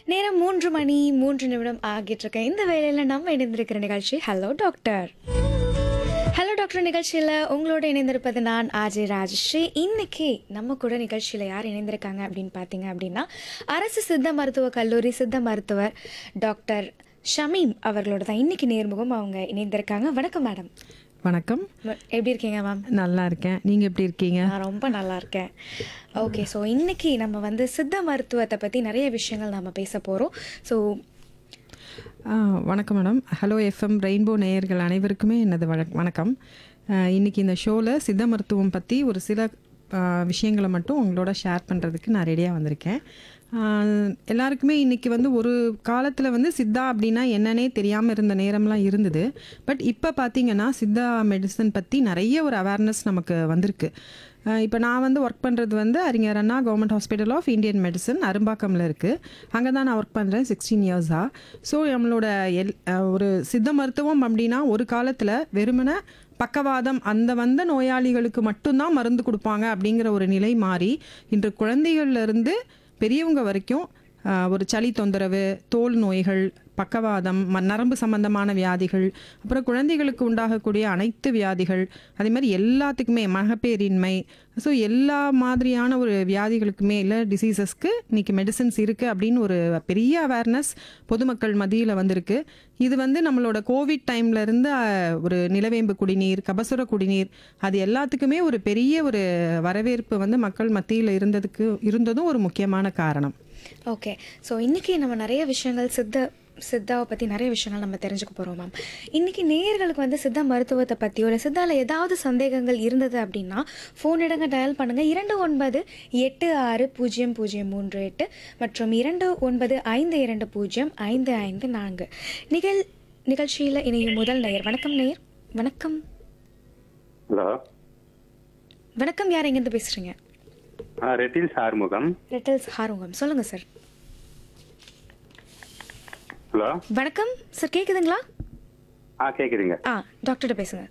நேரம் மூன்று மணி மூன்று நிமிடம் ஆகிட்டு இருக்க இந்த வேலையில நம்ம இணைந்திருக்கிற நிகழ்ச்சி ஹலோ டாக்டர் ஹலோ டாக்டர் நிகழ்ச்சியில் உங்களோட இணைந்திருப்பது நான் ஆஜய் ராஜஸ்ரீ இன்னைக்கு நம்ம கூட நிகழ்ச்சியில் யார் இணைந்திருக்காங்க அப்படின்னு பார்த்தீங்க அப்படின்னா அரசு சித்த மருத்துவ கல்லூரி சித்த மருத்துவர் டாக்டர் ஷமீம் அவர்களோட தான் இன்னைக்கு நேர்முகம் அவங்க இணைந்திருக்காங்க வணக்கம் மேடம் வணக்கம் எப்படி இருக்கீங்க மேம் நல்லா இருக்கேன் நீங்கள் எப்படி இருக்கீங்க நான் ரொம்ப நல்லா இருக்கேன் ஓகே ஸோ இன்னைக்கு நம்ம வந்து சித்த மருத்துவத்தை பற்றி நிறைய விஷயங்கள் நம்ம பேச போகிறோம் ஸோ ஆ, வணக்கம் மேடம் ஹலோ எஃப்எம் ரெயின்போ நேயர்கள் அனைவருக்குமே எனது வணக் வணக்கம் ஆ, இன்னைக்கு இந்த ஷோவில் சித்த மருத்துவம் பற்றி ஒரு சில ஆ, விஷயங்களை மட்டும் உங்களோட ஷேர் பண்ணுறதுக்கு நான் ரெடியாக வந்திருக்கேன் ஆ, எல்லாருக்குமே இன்னைக்கு வந்து ஒரு காலத்தில் வந்து சித்தா அப்படின்னா என்னன்னே தெரியாமல் இருந்த நேரம்லாம் இருந்தது பட் இப்போ பார்த்தீங்கன்னா சித்தா மெடிசன் பற்றி நிறைய ஒரு அவேர்னஸ் நமக்கு வந்திருக்கு இப்போ நான் வந்து ஒர்க் பண்ணுறது வந்து Arignar Anna government hospital of Indian medicine அரும்பாக்கமில் இருக்குது அங்கே தான் நான் ஒர்க் பண்ணுறேன் சிக்ஸ்டீன் இயர்ஸாக ஸோ நம்மளோட எல் அஹ் ஒரு சித்த மருத்துவம் அப்படின்னா ஒரு காலத்தில் வெறுமனே பக்கவாதம் அந்த வந்த நோயாளிகளுக்கு மட்டும்தான் மருந்து கொடுப்பாங்க அப்படிங்கிற ஒரு நிலை மாறி இன்று குழந்தைகள்ல இருந்து பெரியவங்க வரைக்கும் ஆஹ், ஒரு சளி தொந்தரவு தோல் நோய்கள் பக்கவாதம் ம- நரம்பு சம்பந்தமான வியாதிகள் அப்புறம் குழந்தைகளுக்கு உண்டாகக்கூடிய அனைத்து வியாதிகள் அதே மாதிரி எல்லாத்துக்குமே மகப்பேரின்மை ஸோ எல்லா மாதிரியான ஒரு வியாதிகளுக்குமே இல்லை டிசீசஸ்க்கு இன்னைக்கு மெடிசன்ஸ் இருக்குது அப்படின்னு ஒரு பெரிய அவேர்னஸ் பொதுமக்கள் மத்தியில் வந்திருக்கு இது வந்து நம்மளோட கோவிட் டைம்ல இருந்து அஹ், ஒரு நிலவேம்பு குடிநீர் கபசுர குடிநீர் அது எல்லாத்துக்குமே ஒரு பெரிய ஒரு வரவேற்பு வந்து மக்கள் மத்தியில் இருந்ததுக்கு இருந்ததும் ஒரு முக்கியமான காரணம் ஓகே ஸோ இன்னைக்கு நம்ம நிறைய விஷயங்கள் சித்த சித்தாவை பற்றி நிறைய விஷயங்கள் நம்ம தெரிஞ்சுக்க போகிறோம் மேம் இன்னைக்கு நேயர்களுக்கு வந்து சித்த மருத்துவத்தை பற்றி ஒரு சித்தால ஏதாவது சந்தேகங்கள் இருந்தது அப்படின்னா ஃபோன் இடங்க டயல் பண்ணுங்கள் இரண்டு ஒன்பது எட்டு ஆறு பூஜ்ஜியம் பூஜ்ஜியம் மூன்று எட்டு மற்றும் இரண்டு ஒன்பது ஐந்து இரண்டு பூஜ்ஜியம் ஐந்து ஐந்து நான்கு நிகழ் நிகழ்ச்சியில் இணையும் முதல் நேயர் வணக்கம் நேயர் வணக்கம் ஹலோ வணக்கம் யார் எங்கேருந்து பேசுகிறீங்க ஆ ரெட்டில்ஸ் ஆறுமுகம் ரெட்டல்ஸ் ஹாருங்கம் சொல்லுங்கள் சார் ஹலோ வணக்கம் சார் கேட்குதுங்களா ஆ கேட்குதுங்க ஆ டாக்டர்கிட்ட பேசுங்க